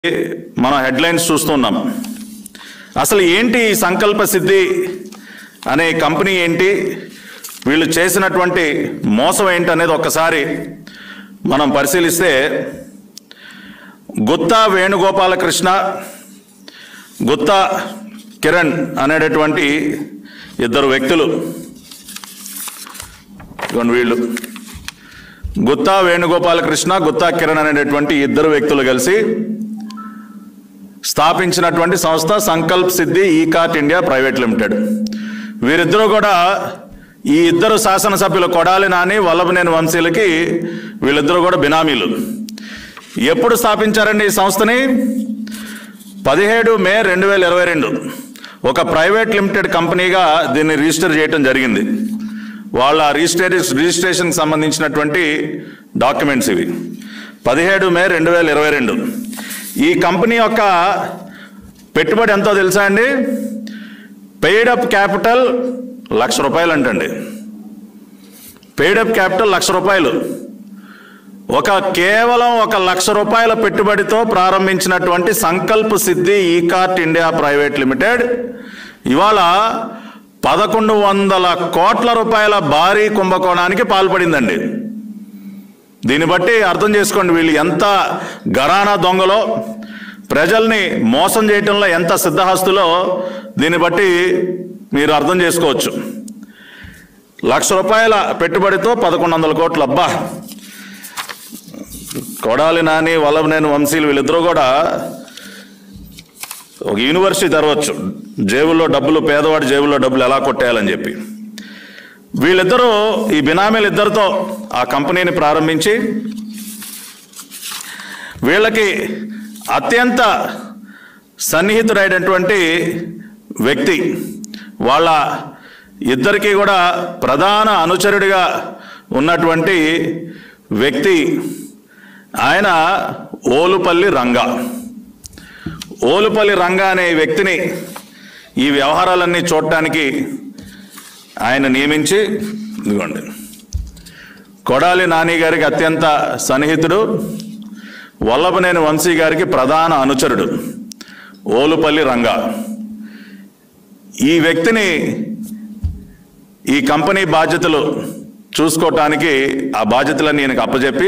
మనం హెడ్లైన్స్ చూస్తున్నాం అసలు ఏంటి ఈ సంకల్ప సిద్ధి అనే కంపెనీ ఏంటి వీళ్ళు చేసినటువంటి మోసం ఏంటి అనేది ఒక్కసారి మనం పరిశీలిస్తే గుత్తా వేణుగోపాలకృష్ణ గుత్తా కిరణ్ అనేటటువంటి ఇద్దరు వ్యక్తులు ఇదిగోండి వీళ్ళు గుత్తా వేణుగోపాలకృష్ణ గుత్తా కిరణ్ అనేటటువంటి ఇద్దరు వ్యక్తులు కలిసి స్థాపించినటువంటి సంస్థ సంకల్ప్ సిద్ధి ఈ కార్ట్ ఇండియా ప్రైవేట్ లిమిటెడ్ వీరిద్దరూ కూడా ఈ ఇద్దరు శాసనసభ్యులు కొడాలి నాని వల్లభనేని వంశీలకి వీళ్ళిద్దరూ కూడా బినామీలు ఎప్పుడు స్థాపించారండి ఈ సంస్థని పదిహేడు మే రెండు వేల ఇరవై రెండు ఒక ప్రైవేట్ లిమిటెడ్ కంపెనీగా దీన్ని రిజిస్టర్ చేయడం జరిగింది వాళ్ళ రిజిస్ట్రే రిజిస్ట్రేషన్కి సంబంధించినటువంటి డాక్యుమెంట్స్ ఇవి పదిహేడు మే రెండు వేల ఇరవై రెండు ఈ కంపెనీ యొక్క పెట్టుబడి ఎంతో తెలుసా అండి పెయిడ్ అప్ క్యాపిటల్ లక్ష రూపాయలు అంటండి పెయిడ్ అప్ క్యాపిటల్ లక్ష రూపాయలు ఒక కేవలం ఒక లక్ష రూపాయల పెట్టుబడితో ప్రారంభించినటువంటి సంకల్ప్ సిద్ధి ఈ కార్ట్ ఇండియా ప్రైవేట్ లిమిటెడ్ ఇవాళ పదకొండు వందల కోట్ల రూపాయల భారీ కుంభకోణానికి పాల్పడిందండి దీన్ని బట్టి అర్థం చేసుకోండి వీళ్ళు ఎంత గరానా దొంగలో ప్రజల్ని మోసం చేయటంలో ఎంత సిద్ధహస్తులో దీన్ని బట్టి మీరు అర్థం చేసుకోవచ్చు లక్ష రూపాయల పెట్టుబడితో పదకొండు వందల కోట్లు అబ్బా కొడాలి నాని వల్లభనేని వంశీలు వీళ్ళిద్దరూ కూడా ఒక యూనివర్సిటీ తెరవచ్చు జేబుల్లో డబ్బులు పేదవాడి జేబుల్లో డబ్బులు ఎలా కొట్టేయాలని చెప్పి వీళ్ళిద్దరూ ఈ బినామీలు ఇద్దరితో ఆ కంపెనీని ప్రారంభించి వీళ్ళకి అత్యంత సన్నిహితుడైనటువంటి వ్యక్తి వాళ్ళ ఇద్దరికీ కూడా ప్రధాన అనుచరుడిగా ఉన్నటువంటి వ్యక్తి ఆయన ఓలుపల్లి రంగా ఓలుపల్లి రంగా అనే వ్యక్తిని ఈ వ్యవహారాలన్నీ చూడటానికి ఆయన నియమించి ఇదిగోండి కొడాలి నాని గారికి అత్యంత సన్నిహితుడు వల్లభనేని వంశీ గారికి ప్రధాన అనుచరుడు ఓలుపల్లి రంగా ఈ వ్యక్తిని ఈ కంపెనీ బాధ్యతలు చూసుకోవటానికి ఆ బాధ్యతలన్నీ ఈయనకు అప్పచెప్పి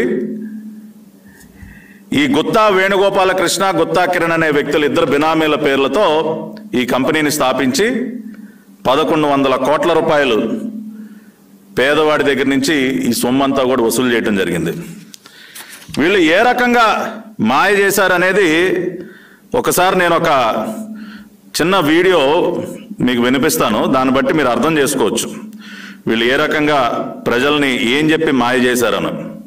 ఈ గుత్తా వేణుగోపాలకృష్ణ గుత్తా కిరణ్ అనే వ్యక్తులు ఇద్దరు బినామీల పేర్లతో ఈ కంపెనీని స్థాపించి పదకొండు వందల కోట్ల రూపాయలు పేదవాడి దగ్గర నుంచి ఈ సొమ్మంతా కూడా వసూలు చేయడం జరిగింది వీళ్ళు ఏ రకంగా మాయ చేశారనేది ఒకసారి నేను ఒక చిన్న వీడియో మీకు వినిపిస్తాను దాన్ని బట్టి మీరు అర్థం చేసుకోవచ్చు వీళ్ళు ఏ రకంగా ప్రజల్ని ఏం చెప్పి మాయ చేశారని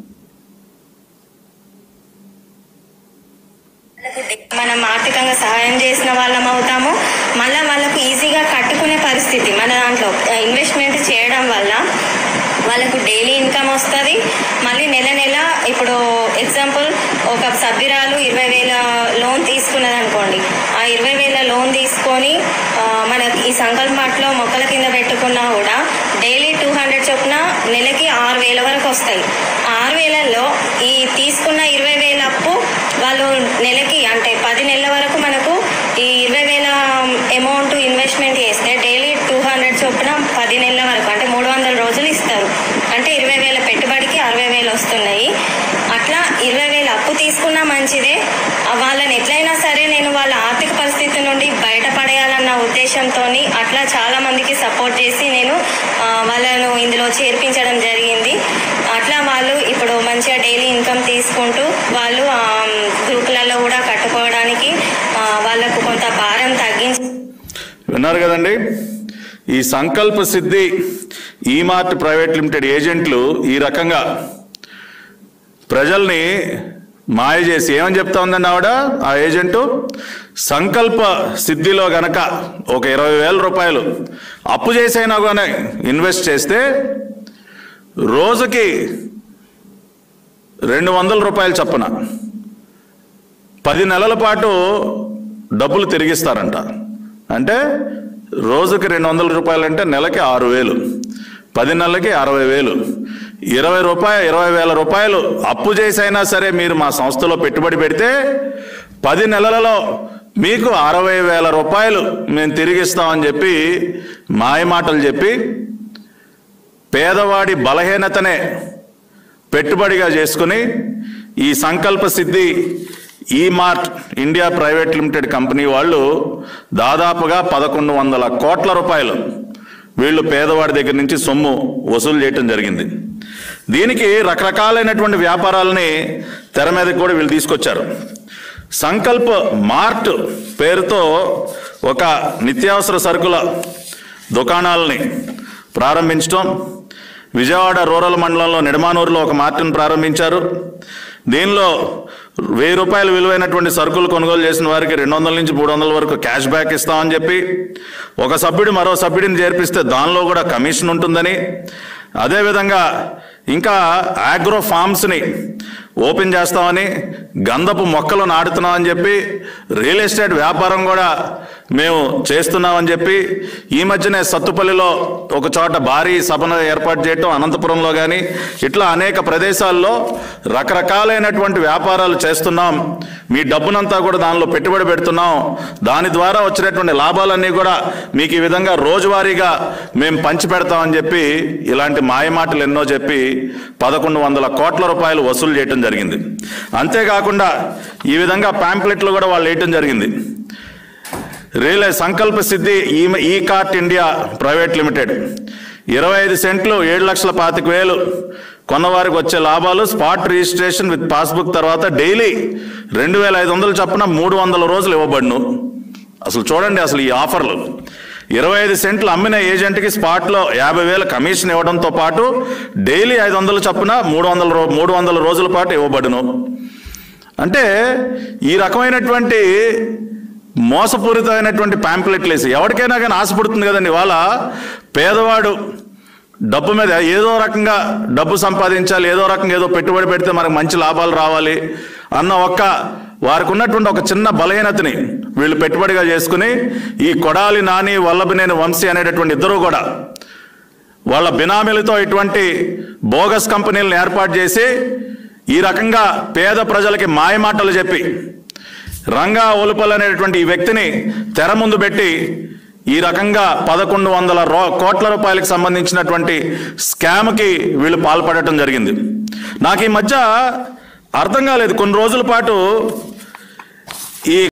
మనం ఆర్థికంగా సహాయం చేసిన వాళ్ళం అవుతాము మళ్ళీ వాళ్ళకు ఈజీగా కట్టుకునే పరిస్థితి మన దాంట్లో ఇన్వెస్ట్మెంట్ చేయడం వల్ల వాళ్ళకు డైలీ ఇన్కమ్ వస్తుంది మళ్ళీ నెల నెల ఇప్పుడు ఎగ్జాంపుల్ ఒక సభ్యురాలు ఇరవై వేల లోన్ తీసుకున్నది అనుకోండి ఆ ఇరవై వేల లోన్ తీసుకొని ఆ, మన ఈ సంకల్ప మార్ట్లో మొక్కల కింద పెట్టుకున్నా కూడా డైలీ టూ హండ్రెడ్ చొప్పున నెలకి ఆరు వేల వరకు వస్తాయి ఆ ఆరు వేలలో ఈ తీసుకున్న ఇరవై వేల అప్పు వాళ్ళు నెలకి అంటే పది నెలల వరకు మనకు ఈ ఇరవై వేల అమౌంట్ ఇన్వెస్ట్మెంట్ చేస్తే డైలీ టూ హండ్రెడ్ చొప్పున పది నెలల వరకు అంటే మూడు వందల రోజులు ఇస్తారు అంటే ఇరవై వేల పెట్టుబడికి అరవై వేలు వస్తున్నాయి అట్లా ఇరవై వేలు అప్పు తీసుకున్నా మంచిదే ఆ వాళ్ళని ఎట్లయినా సరే నేను వాళ్ళ ఆర్థిక పరిస్థితి నుండి బయటపడేయాలన్న ఉద్దేశంతో అట్లా చాలా మందికి సపోర్ట్ చేసి నేను ఆ, వాళ్ళను ఇందులో చేర్పించడం జరిగింది అట్లా వాళ్ళు ఇప్పుడు మంచిగా డైలీ ఇన్కమ్ తీసుకుంటూ వాళ్ళు ఆ, గ్రూపులలో కూడా కట్టుకోవడానికి ఆ, వాళ్ళకు కొంత భారం తగ్గించి విన్నారు కదండి ఈ Sankalp Siddhi E mart private limited ఏజెంట్లు ఈ రకంగా ప్రజల్ని మాయ చేసి ఏమని చెప్తా ఉందండి ఆవిడ ఆ ఏజెంటు సంకల్ప సిద్ధిలో గనక ఒక ఇరవై వేల రూపాయలు అప్పు చేసైనా కానీ ఇన్వెస్ట్ చేస్తే రోజుకి రెండు వందల రూపాయలు చప్పున పది నెలల పాటు డబ్బులు తిరిగిస్తారంట అంటే రోజుకి రెండు వందల రూపాయలు అంటే నెలకి ఆరు వేలు పది నెలలకి అరవై వేలు ఇరవై రూపాయలు ఇరవై వేల రూపాయలు అప్పు చేసైనా సరే మీరు మా సంస్థలో పెట్టుబడి పెడితే పది నెలలలో మీకు అరవై వేల రూపాయలు మేము తిరిగిస్తామని చెప్పి మాయమాటలు చెప్పి పేదవాడి బలహీనతనే పెట్టుబడిగా చేసుకుని ఈ Sankalp Siddhi E mart India private limited company వాళ్ళు దాదాపుగా పదకొండు వందల కోట్ల రూపాయలు వీళ్ళు పేదవాడి దగ్గర నుంచి సొమ్ము వసూలు చేయటం జరిగింది దీనికి రకరకాలైనటువంటి వ్యాపారాలని తెర మీదకి కూడా వీళ్ళు తీసుకొచ్చారు సంకల్ప్ మార్ట్ పేరుతో ఒక నిత్యావసర సరుకుల దుకాణాలని ప్రారంభించడం విజయవాడ రూరల్ మండలంలో నిడమానూరులో ఒక మార్ట్ని ప్రారంభించారు దీనిలో వెయ్యి రూపాయలు విలువైనటువంటి సరుకులు కొనుగోలు చేసిన వారికి రెండు వందల నుంచి మూడు వందల వరకు క్యాష్ బ్యాక్ ఇస్తామని చెప్పి ఒక సభ్యుడు మరో సభ్యుడిని చేర్పిస్తే దానిలో కూడా కమిషన్ ఉంటుందని అదేవిధంగా ఇంకా ఆగ్రో ఫార్మ్స్ని ఓపెన్ చేస్తామని గంధపు మొక్కలు నాటుతున్నామని చెప్పి రియల్ ఎస్టేట్ వ్యాపారం కూడా మేము చేస్తున్నామని చెప్పి ఈ మధ్యనే సత్తుపల్లిలో ఒక చోట భారీ సభను ఏర్పాటు చేయటం అనంతపురంలో కానీ ఇట్లా అనేక ప్రదేశాల్లో రకరకాలైనటువంటి వ్యాపారాలు చేస్తున్నాం మీ డబ్బునంతా కూడా దానిలో పెట్టుబడి పెడుతున్నాం దాని ద్వారా వచ్చినటువంటి లాభాలన్నీ కూడా మీకు ఈ విధంగా రోజువారీగా మేము పంచి పెడతామని చెప్పి ఇలాంటి మాయమాటలు ఎన్నో చెప్పి పదకొండు వందల కోట్ల రూపాయలు వసూలు చేయటం జరిగింది అంతేకాకుండా ఈ విధంగా ప్యాంప్లెట్లు కూడా వాళ్ళు వేయటం జరిగింది రియల్ సంకల్ప సిద్ధి ఈ ఈ కార్ట్ ఇండియా ప్రైవేట్ లిమిటెడ్ ఇరవై ఐదు సెంట్లు ఏడు లక్షల పాతిక వేలు కొన్నవారికి వచ్చే లాభాలు స్పాట్ రిజిస్ట్రేషన్ విత్ పాస్బుక్ తర్వాత డైలీ రెండు వేల ఐదు వందలు చొప్పున మూడు వందల రోజులు ఇవ్వబడును అసలు చూడండి అసలు ఈ ఆఫర్లు ఇరవై ఐదు సెంట్లు అమ్మిన ఏజెంట్కి స్పాట్లో యాభై వేల కమిషన్ ఇవ్వడంతో పాటు డైలీ ఐదు వందలు చొప్పున మూడు వందల రో మూడు వందల రోజుల పాటు ఇవ్వబడును అంటే ఈ రకమైనటువంటి మోసపూరితమైనటువంటి ప్యాంప్లెట్లు వేసి ఎవరికైనా కానీ ఆశపడుతుంది కదండి ఇవాళ పేదవాడు డబ్బు మీద ఏదో రకంగా డబ్బు సంపాదించాలి ఏదో రకంగా ఏదో పెట్టుబడి పెడితే మనకు మంచి లాభాలు రావాలి అన్న ఒక్క వారికి ఉన్నటువంటి ఒక చిన్న బలహీనతని వీళ్ళు పెట్టుబడిగా చేసుకుని ఈ కొడాలి నాని వల్లభనేని వంశీ అనేటటువంటి ఇద్దరు కూడా వాళ్ళ బినామీలతో ఇటువంటి బోగస్ కంపెనీలను ఏర్పాటు చేసి ఈ రకంగా పేద ప్రజలకి మాయమాటలు చెప్పి రంగా ఓలుపల్ అనేటువంటి ఈ వ్యక్తిని తెర ముందు పెట్టి ఈ రకంగా పదకొండు వందల రో కోట్ల రూపాయలకు సంబంధించినటువంటి స్కామ్కి వీళ్ళు పాల్పడటం జరిగింది నాకు ఈ మధ్య అర్థం కాలేదు కొన్ని రోజుల పాటు ఈ